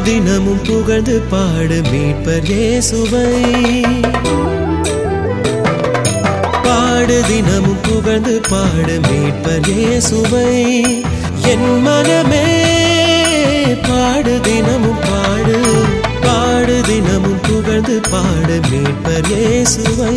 தினமும் புகழ்ந்து பாடு மீட்பர் இயேசுவை பாடு தினமும் புகழ்ந்து பாடு மீட்பர் இயேசுவை என் மனமே பாடு தினமும் பாடு பாடு தினமும் புகழ்ந்து பாடு மீட்பர் இயேசுவை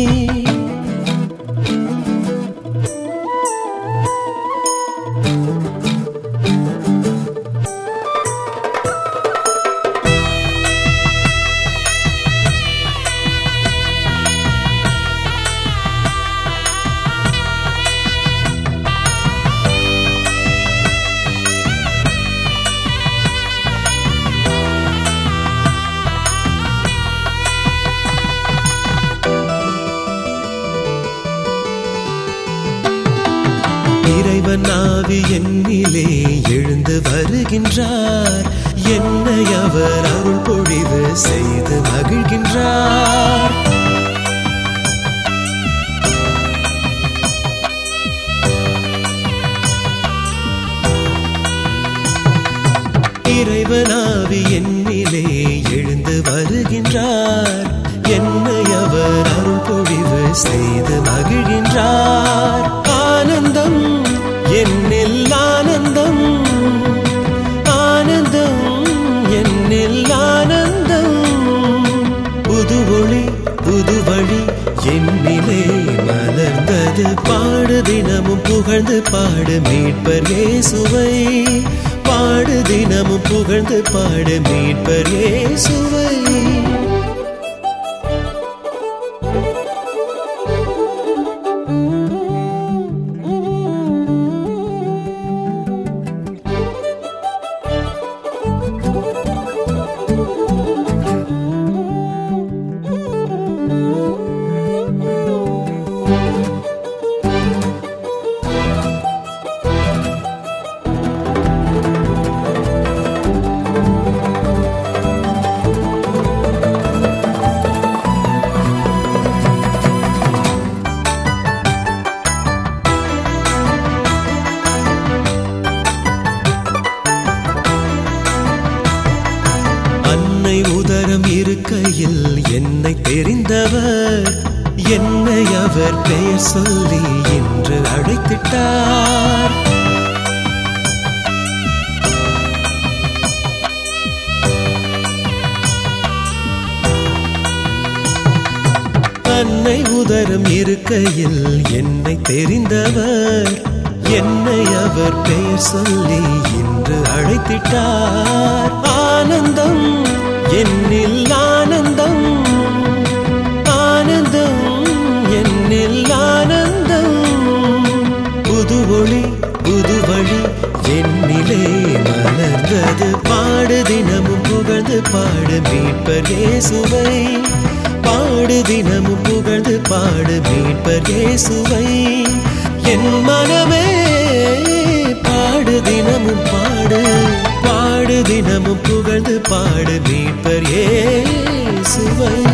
இறைவன் ஆவி என்னிலே எழுந்து வருகின்றார் என்னை அவர் அருள் பொழிவு செய்து மகிழ்கின்றார் இறைவனாவி என்னிலே எழுந்து வருகின்றார் என்னை அவர் அருள் பொழிவு செய்து மகிழ்கின்றார் ஆனந்தம் என்னில் ஆனந்தம் ஆனந்தம் என்னில் ஆனந்தம் புது ஒளி புது வழி என்னிலே மலர்ந்தது பாடு தினமும் புகழ்ந்து பாடு மீட்பர் இயேசுவை பாடு தினமும் புகழ்ந்து பாடு மீட்பர் இயேசுவை அன்னை உதரம் இருக்கையில் என்னை தெரிந்தவர் என்னை அவர் பெயர் சொல்லி என்று அழைத்திட்டார் அன்னை உதரம் இருக்கையில் என்னை தெரிந்தவர் என்னை அவர் பெயர் சொல்லி இன்று அழைத்திட்டார் ஆனந்தம் என்னில் ஆனந்தம் ஆனந்தம் என்னில் ஆனந்தம் புது ஒளி புது வழி என்னிலே மலர்ந்தது பாடு தினமும் புகழ்ந்து பாடு மீட்பர் இயேசுவை பாடு தினமும் புகழ்ந்து பாடு மீட்பர் இயேசுவை என் மனமே பாடு தினமும் பாடு பாடு தினமும் புகழ்ந்து பாடு மீட்பர் இயேசுவை